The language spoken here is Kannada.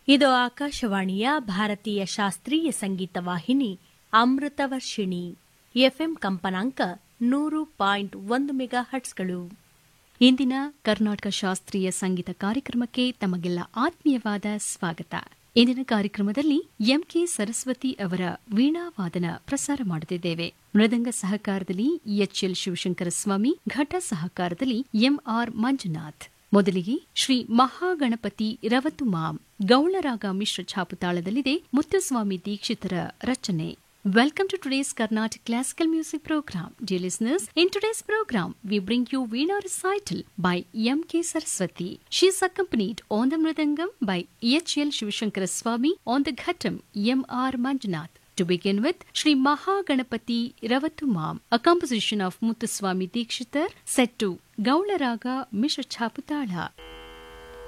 ಇದು ಆಕಾಶವಾಣಿಯ ಭಾರತೀಯ ಶಾಸ್ತ್ರೀಯ ಸಂಗೀತ ವಾಹಿನಿ ಅಮೃತವರ್ಷಿಣಿ ಎಫ್ಎಂ ಕಂಪನಾಂಕ ನೂರು ಪಾಯಿಂಟ್ ಒಂದು ಮೆಗಾ ಹಟ್ಸ್ಗಳು ಇಂದಿನ ಕರ್ನಾಟಕ ಶಾಸ್ತ್ರೀಯ ಸಂಗೀತ ಕಾರ್ಯಕ್ರಮಕ್ಕೆ ತಮಗೆಲ್ಲ ಆತ್ಮೀಯವಾದ ಸ್ವಾಗತ ಇಂದಿನ ಕಾರ್ಯಕ್ರಮದಲ್ಲಿ ಎಂಕೆ ಸರಸ್ವತಿ ಅವರ ವೀಣಾವಾದನ ಪ್ರಸಾರ ಮಾಡುತ್ತಿದ್ದೇವೆ ಮೃದಂಗ ಸಹಕಾರದಲ್ಲಿ ಎಚ್ಎಲ್ ಶಿವಶಂಕರ ಸ್ವಾಮಿ ಘಟ ಸಹಕಾರದಲ್ಲಿ ಎಂಆರ್ ಮಂಜುನಾಥ್ ಮೊದಲಿಗೆ ಶ್ರೀ ಮಹಾಗಣಪತಿ ರವತು ಮಾಂ ಗೌಳರಾಗ ಮಿಶ್ರ ಛಾಪುತಾಳದಲ್ಲಿದೆ ಮುತ್ತುಸ್ವಾಮಿ ದೀಕ್ಷಿತರ ರಚನೆ Welcome to today's Carnatic Classical Music Program. Dear listeners, in today's program, we bring you Veena Recital by M.K. Saraswati. She is accompanied on the Mridangam by H.L. Shivashankara Swami, on the Ghatam, M.R. Manjunath. To begin with, Sri Mahaganapati Ravatumam, a composition of Muthuswami Dikshitar, set to Gaula Raga Mishra Chaputala.